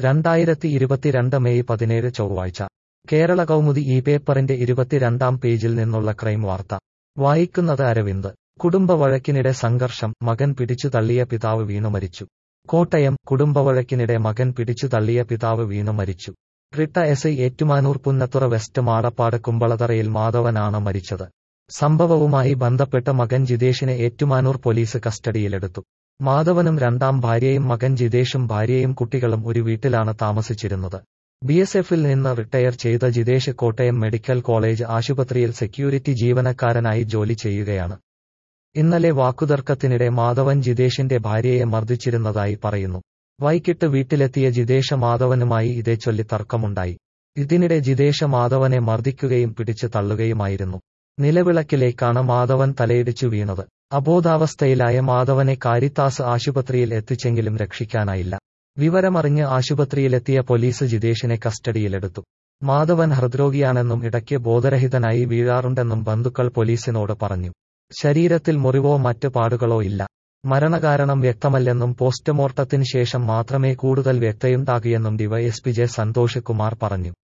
രണ്ടായിരത്തി ഇരുപത്തിരണ്ട് മെയ് പതിനേഴ് ചൊവ്വാഴ്ച കേരള കൗമുദി ഈ പേപ്പറിന്റെ ഇരുപത്തിരണ്ടാം പേജിൽ നിന്നുള്ള ക്രൈം വാർത്ത വായിക്കുന്നത് അരവിന്ദ് കുടുംബവഴക്കിനിടെ സംഘർഷം മകൻ പിടിച്ചു തള്ളിയ പിതാവ് വീണു മരിച്ചു കോട്ടയം കുടുംബവഴക്കിനിടെ മകൻ പിടിച്ചു തള്ളിയ പിതാവ് വീണു മരിച്ചു retd S I Ettumanoor Punnathura west Madappad കുമ്പളതറയിൽ മാധവനാണ് മരിച്ചത് സംഭവവുമായി ബന്ധപ്പെട്ട് മകൻ ജിതേഷിനെ ഏറ്റുമാനൂർ പോലീസ് കസ്റ്റഡിയിലെടുത്തു മാധവനും രണ്ടാം ഭാര്യയും മകൻ ജിതേഷും ഭാര്യയും കുട്ടികളും ഒരു വീട്ടിലാണ് താമസിച്ചിരുന്നത് ബി എസ് എഫിൽ നിന്ന് റിട്ടയർ ചെയ്ത ജിതേഷ് കോട്ടയം മെഡിക്കൽ കോളേജ് ആശുപത്രിയിൽ സെക്യൂരിറ്റി ജീവനക്കാരനായി ജോലി ചെയ്യുകയാണ് ഇന്നലെ വാക്കുതർക്കത്തിനിടെ മാധവൻ ജിതേഷിന്റെ ഭാര്യയെ മർദ്ദിച്ചിരുന്നതായി പറയുന്നു വൈകിട്ട് വീട്ടിലെത്തിയ ജിതേഷ മാധവനുമായി ഇതേച്ചൊല്ലി തർക്കമുണ്ടായി ഇതിനിടെ ജിതേഷ മാധവനെ മർദ്ദിക്കുകയും പിടിച്ചു തള്ളുകയുമായിരുന്നു നിലവിളക്കിലേക്കാണ് മാധവൻ തലയിടിച്ചു വീണത് അബോധാവസ്ഥയിലായ മാധവനെ കാരിത്താസ് ആശുപത്രിയിൽ എത്തിച്ചെങ്കിലും രക്ഷിക്കാനായില്ല വിവരമറിഞ്ഞ് ആശുപത്രിയിലെത്തിയ പോലീസ് ജിതേഷിനെ കസ്റ്റഡിയിലെടുത്തു മാധവൻ ഹൃദ്രോഗിയാണെന്നും ഇടയ്ക്ക് ബോധരഹിതനായി വീഴാറുണ്ടെന്നും ബന്ധുക്കൾ പോലീസിനോട് പറഞ്ഞു ശരീരത്തിൽ മുറിവോ മറ്റ് പാടുകളോ ഇല്ല മരണകാരണം വ്യക്തമല്ലെന്നും പോസ്റ്റ്മോർട്ടത്തിന് ശേഷം മാത്രമേ കൂടുതൽ വ്യക്തയുണ്ടാകിയെന്നും ഡിവൈഎസ്പി ജെ സന്തോഷ് കുമാർ പറഞ്ഞു